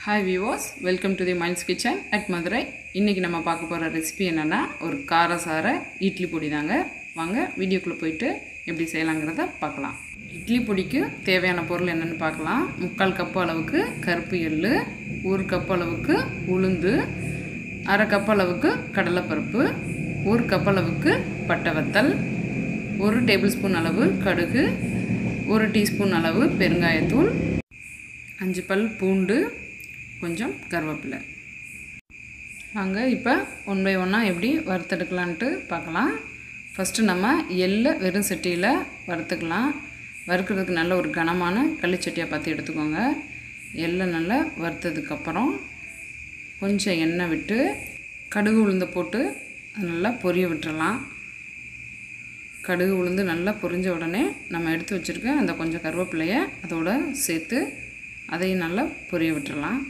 hi viewers welcome to the Miles kitchen at Madurai இன்றைக்கி நம்ம பார்க்க போகிற ரெசிபி என்னென்னா ஒரு காரசார இட்லி பொடி தாங்க வாங்க வீடியோக்குள்ளே போயிட்டு எப்படி செய்யலாங்கிறத பார்க்கலாம் இட்லி பொடிக்கு தேவையான பொருள் என்னென்னு பார்க்கலாம் முக்கால் கப்பு அளவுக்கு கருப்பு எள்ளு ஒரு கப் அளவுக்கு உளுந்து அரை கப் அளவுக்கு கடலைப்பருப்பு ஒரு கப் அளவுக்கு பட்டை வத்தல் ஒரு டேபிள் ஸ்பூன் அளவு கடுகு ஒரு டீஸ்பூன் அளவு பெருங்காயத்தூள் அஞ்சு பல் பூண்டு கொஞ்சம் கருவேப்பிலை வாங்க இப்போ ஒன் பை ஒன்னாக எப்படி வறுத்தெடுக்கலான்ட்டு பார்க்கலாம் ஃபஸ்ட்டு நம்ம எள்ளை வெறும் சட்டியில் வறுத்துக்கலாம் வறுக்கிறதுக்கு நல்ல ஒரு கனமான களிச்சட்டியாக பார்த்து எடுத்துக்கோங்க எள்ளை நல்லா வறுத்ததுக்கப்புறம் கொஞ்சம் எண்ணெய் விட்டு கடுகு உளுந்த போட்டு அது நல்லா பொரிய விட்டுறலாம் கடுகு உளுந்து நல்லா பொரிஞ்ச உடனே நம்ம எடுத்து வச்சுருக்க அந்த கொஞ்சம் கருவேப்பிலையை அதோட சேர்த்து அதையும் நல்லா பொரிய விட்டுறலாம்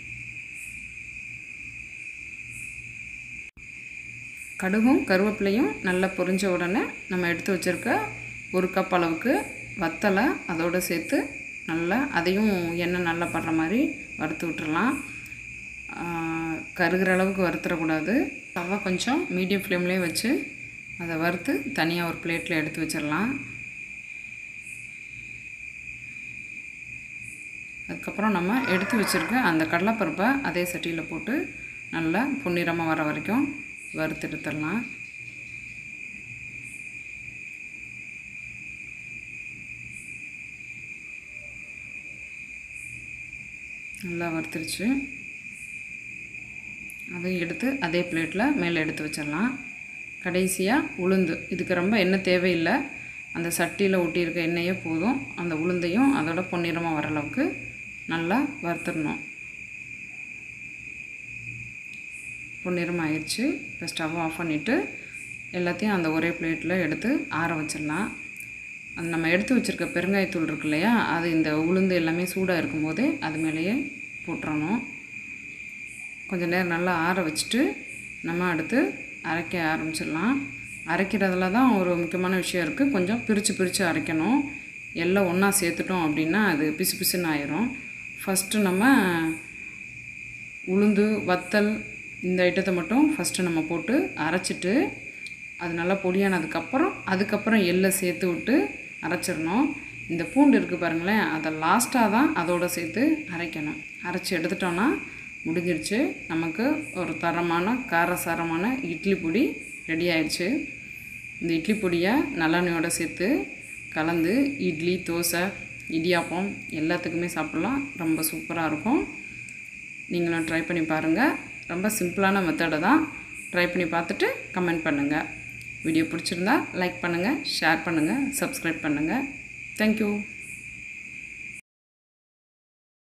கடுகும் கருவேப்பிலையும் நல்லா பொரிஞ்ச உடனே நம்ம எடுத்து வச்சுருக்க ஒரு கப் அளவுக்கு வத்தலை அதோடு சேர்த்து நல்லா அதையும் எண்ணெய் நல்லா படுற மாதிரி வறுத்து விட்டுறலாம் கருகிற அளவுக்கு வறுத்துடக்கூடாது தவா கொஞ்சம் மீடியம் ஃப்ளேம்லேயே வச்சு அதை வறுத்து தனியாக ஒரு பிளேட்டில் எடுத்து வச்சிடலாம் அதுக்கப்புறம் நம்ம எடுத்து வச்சுருக்க அந்த கடலைப்பருப்பை அதே சட்டியில் போட்டு நல்லா பொன்னிறமாக வர வரைக்கும் வறுத்து எடுத்துடலாம் நல்லா வறுத்துருச்சு அதையும் எடுத்து அதே பிளேட்டில் மேலே எடுத்து வச்சிடலாம் கடைசியாக உளுந்து இதுக்கு ரொம்ப எண்ணெய் தேவையில்லை அந்த சட்டியில் ஒட்டியிருக்க எண்ணெயே போதும் அந்த உளுந்தையும் அதோட பொன்னிறமாக வர அளவுக்கு நல்லா வறுத்துடணும் பொன்னிறமாக ஆயிடுச்சு இப்போ ஸ்டவ் ஆஃப் பண்ணிவிட்டு எல்லாத்தையும் அந்த ஒரே பிளேட்டில் எடுத்து ஆற வச்சிடலாம் அந்த நம்ம எடுத்து வச்சுருக்க பெருங்காயத்தூள் இருக்கு இல்லையா அது இந்த உளுந்து எல்லாமே சூடாக இருக்கும்போதே அது மேலேயே போட்டுறணும் கொஞ்சம் நேரம் நல்லா ஆற வச்சுட்டு நம்ம அடுத்து அரைக்க ஆரம்பிச்சிடலாம் அரைக்கிறதுல தான் ஒரு முக்கியமான விஷயம் இருக்குது கொஞ்சம் பிரித்து பிரித்து அரைக்கணும் எல்லாம் ஒன்றா சேர்த்துட்டோம் அப்படின்னா அது பிசு பிசுன்னு ஆயிரும் ஃபஸ்ட்டு நம்ம உளுந்து வத்தல் இந்த ஐட்டத்தை மட்டும் ஃபஸ்ட்டு நம்ம போட்டு அரைச்சிட்டு அது நல்லா பொடியானதுக்கப்புறம் அதுக்கப்புறம் எள்ளை சேர்த்து விட்டு அரைச்சிடணும் இந்த பூண்டு இருக்குது பாருங்களேன் அதை லாஸ்ட்டாக தான் அதோடு சேர்த்து அரைக்கணும் அரைச்சி எடுத்துட்டோன்னா முடிஞ்சிடுச்சு நமக்கு ஒரு தரமான காரசாரமான இட்லி பொடி ரெடி ஆயிடுச்சு இந்த இட்லி பொடியை நல்லெண்ணெயோடு சேர்த்து கலந்து இட்லி தோசை இடியாப்பம் எல்லாத்துக்குமே சாப்பிட்லாம் ரொம்ப சூப்பராக இருக்கும் நீங்களும் ட்ரை பண்ணி பாருங்கள் ரொம்ப சிம்பிளான மெத்தடை தான் ட்ரை பண்ணி பார்த்துட்டு கமெண்ட் பண்ணுங்கள் வீடியோ பிடிச்சிருந்தா லைக் பண்ணுங்கள் ஷேர் பண்ணுங்கள் சப்ஸ்கிரைப் பண்ணுங்கள் தேங்க்யூ